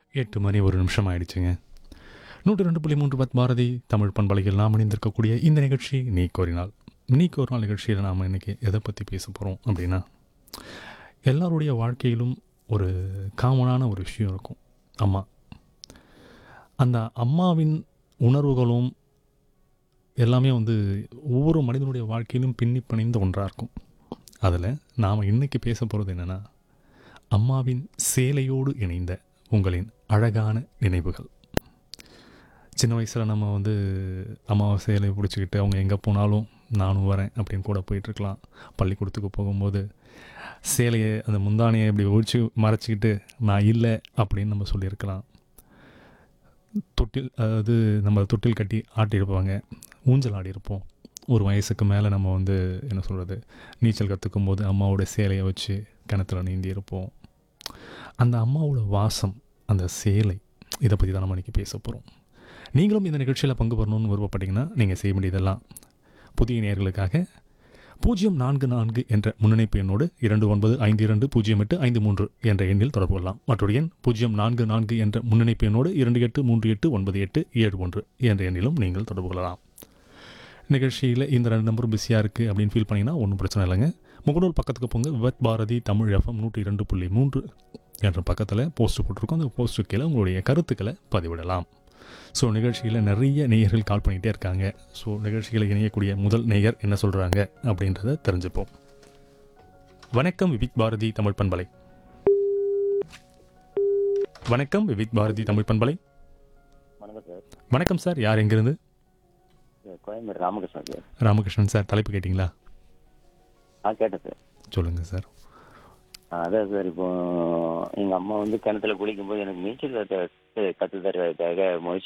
எட்டு மணி ஒரு நிமிஷம் ஆயிடுச்சுங்க நூற்றி ரெண்டு புள்ளி மூன்று பத் பாரதி தமிழ் பண்பலையில் நாம் இணைந்திருக்கக்கூடிய இந்த நிகழ்ச்சி நீ கோரினால் நீ கோரினால் நிகழ்ச்சியில் நாம் இன்றைக்கி எதை பற்றி பேச போகிறோம் அப்படின்னா எல்லாருடைய வாழ்க்கையிலும் ஒரு காமனான ஒரு விஷயம் இருக்கும் அம்மா அந்த அம்மாவின் உணர்வுகளும் எல்லாமே வந்து ஒவ்வொரு மனிதனுடைய வாழ்க்கையிலும் பின்னி பிணைந்த ஒன்றாக இருக்கும் அதில் நாம் இன்றைக்கி பேச போகிறது என்னென்னா அம்மாவின் சேலையோடு இணைந்த உங்களின் அழகான நினைவுகள் சின்ன வயசில் நம்ம வந்து அம்மாவை சேலையை பிடிச்சிக்கிட்டு அவங்க எங்கே போனாலும் நானும் வரேன் அப்படின்னு கூட போயிட்டுருக்கலாம் பள்ளிக்கூடத்துக்கு போகும்போது சேலையை அந்த முந்தானையை இப்படி ஒழிச்சு மறைச்சிக்கிட்டு நான் இல்லை அப்படின்னு நம்ம சொல்லியிருக்கலாம் தொட்டில் அதாவது நம்ம தொட்டில் கட்டி ஆட்டியிருப்பாங்க ஊஞ்சல் ஆடியிருப்போம் ஒரு வயசுக்கு மேலே நம்ம வந்து என்ன சொல்கிறது நீச்சல் கற்றுக்கும் போது அம்மாவோட சேலையை வச்சு கிணத்துல நீந்தி இருப்போம் அந்த அம்மாவோட வாசம் அந்த சேலை இதை பற்றி தான் நம்ம இன்றைக்கி பேச போகிறோம் நீங்களும் இந்த நிகழ்ச்சியில் பங்கு பெறணும்னு விருப்பப்பட்டீங்கன்னா நீங்கள் செய்ய வேண்டியதெல்லாம் புதிய நேயர்களுக்காக பூஜ்ஜியம் நான்கு நான்கு என்ற முன்னணிப்பு எண்ணோடு இரண்டு ஒன்பது ஐந்து இரண்டு பூஜ்ஜியம் எட்டு ஐந்து மூன்று என்ற எண்ணில் தொடர்பு கொள்ளலாம் மற்றொரு எண் பூஜ்ஜியம் நான்கு நான்கு என்ற முன்னணிப்பு எண்ணோடு இரண்டு எட்டு மூன்று எட்டு ஒன்பது எட்டு ஏழு ஒன்று என்ற எண்ணிலும் நீங்கள் தொடர்பு கொள்ளலாம் நிகழ்ச்சியில் இந்த ரெண்டு நம்பரும் பிஸியாக இருக்குது அப்படின்னு ஃபீல் பண்ணிங்கன்னா ஒன்றும் பிரச்சனை இல்லைங்க முகநூல் பக்கத்துக்கு போங்க விவத் பாரதி தமிழ் எஃப்எம் நூற்றி இரண்டு புள்ளி மூன்று என்ற பக்கத்தில் போஸ்ட் போட்டிருக்கோம் அந்த போஸ்ட்டு கீழே உங்களுடைய கருத்துக்களை பதிவிடலாம் ஸோ நிகழ்ச்சியில் நிறைய நேயர்கள் கால் பண்ணிகிட்டே இருக்காங்க ஸோ நிகழ்ச்சிகளை இணையக்கூடிய முதல் நேயர் என்ன சொல்கிறாங்க அப்படின்றத தெரிஞ்சுப்போம் வணக்கம் விவிக் பாரதி தமிழ் பண்பலை வணக்கம் விவிக் பாரதி தமிழ் பண்பலை வணக்கம் சார் வணக்கம் சார் யார் எங்கேருந்து sir Koyambedu Ramakrishnan sir Ramakrishnan sir தலைப்பு கேட்டிங்களா ஆ கேட்டேன் சார் சொல்லுங்கள் சார் ஆ, அதான் சார் இப்போ எங்கள் அம்மா வந்து கிணத்துல குளிக்கும்போது எனக்கு நீச்சல் கற்று கற்று தருவதற்காக முயற்சி